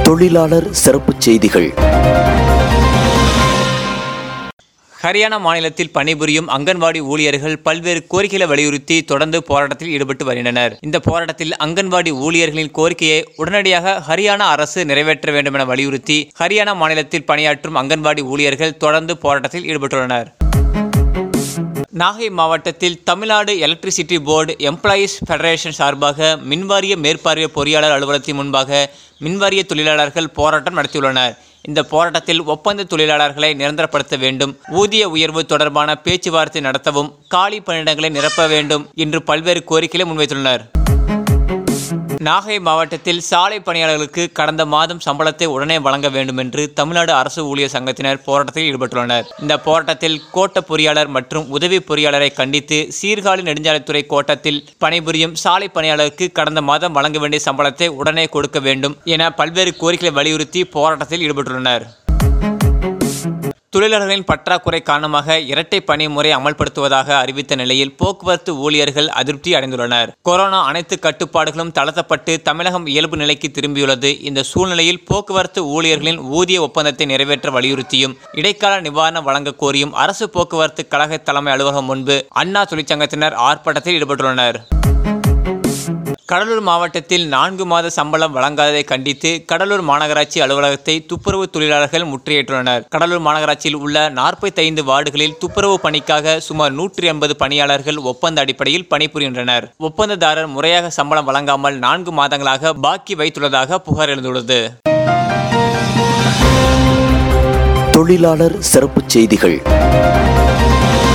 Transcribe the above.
தொழிலாளர் சிறப்புச் செய்திகள் ஹரியானா மாநிலத்தில் பணிபுரியும் அங்கன்வாடி ஊழியர்கள் பல்வேறு கோரிக்கைகளை வலியுறுத்தி தொடர்ந்து போராட்டத்தில் ஈடுபட்டு வருகின்றனர் இந்த போராட்டத்தில் அங்கன்வாடி ஊழியர்களின் கோரிக்கையை உடனடியாக ஹரியானா அரசு நிறைவேற்ற வேண்டும் என வலியுறுத்தி ஹரியானா மாநிலத்தில் பணியாற்றும் அங்கன்வாடி ஊழியர்கள் தொடர்ந்து போராட்டத்தில் ஈடுபட்டுள்ளனர் நாகை மாவட்டத்தில் Tamil Nadu electricity board employees federation சார்பாக மின்வாரிய மேற்பார்வை பொறியாளர் அலுவலகத்தின் முன்பாக மின்வாரிய தொழிலாளர்கள் போராட்டம் நடத்தியுள்ளனர் இந்த போராட்டத்தில் ஒப்பந்த தொழிலாளர்களை நிரந்தரப்படுத்த வேண்டும் ஊதிய உயர்வு தொடர்பான பேச்சுவார்த்தை நடத்தவும் காலி பணியிடங்களை நிரப்ப வேண்டும் என்று பல்வேறு கோரிக்கைகளை முன்வைத்துள்ளனர் நாகை மாவட்டத்தில் சாலை பணியாளர்களுக்கு கடந்த மாதம் சம்பளத்தை உடனே வழங்க வேண்டும் என்று தமிழ்நாடு அரசு ஊழியர் சங்கத்தினர் போராட்டத்தில் ஈடுபட்டுள்ளனர் இந்த போராட்டத்தில் கோட்ட பொறியாளர் மற்றும் உதவி பொறியாளரை கண்டித்து சீர்காழி நெடுஞ்சாலைத்துறை கோட்டத்தில் பணிபுரியும் சாலை பணியாளருக்கு கடந்த மாதம் வழங்க வேண்டிய சம்பளத்தை உடனே கொடுக்க வேண்டும் என பல்வேறு கோரிக்கைகளை வலியுறுத்தி போராட்டத்தில் ஈடுபட்டுள்ளனர் தொழிலாளர்களின் பற்றாக்குறை காரணமாக இரட்டை பணி முறை அமல்படுத்துவதாக அறிவித்த நிலையில் போக்குவரத்து ஊழியர்கள் அதிருப்தி அடைந்துள்ளனர் கொரோனா அனைத்து கட்டுப்பாடுகளும் தளர்த்தப்பட்டு தமிழகம் இயல்பு நிலைக்கு திரும்பியுள்ளது இந்த சூழ்நிலையில் போக்குவரத்து ஊழியர்களின் ஊதிய ஒப்பந்தத்தை நிறைவேற்ற வலியுறுத்தியும் இடைக்கால நிவாரணம் வழங்க கோரியும் அரசு போக்குவரத்து கழக தலைமை அலுவலகம் முன்பு அண்ணா தொழிற்சங்கத்தினர் ஆர்ப்பாட்டத்தில் ஈடுபட்டுள்ளனர் கடலூர் மாவட்டத்தில் நான்கு மாத சம்பளம் வழங்காததை கண்டித்து கடலூர் மாநகராட்சி அலுவலகத்தை துப்புரவு தொழிலாளர்கள் முற்றுகையிட்டுள்ளனர் கடலூர் மாநகராட்சியில் உள்ள நாற்பத்தைந்து வார்டுகளில் துப்புரவு பணிக்காக சுமார் நூற்றி ஐம்பது பணியாளர்கள் ஒப்பந்த அடிப்படையில் பணிபுரிகின்றனர் ஒப்பந்ததாரர் முறையாக சம்பளம் வழங்காமல் நான்கு மாதங்களாக பாக்கி வைத்துள்ளதாக புகார் எழுந்துள்ளது தொழிலாளர் சிறப்புச் செய்திகள்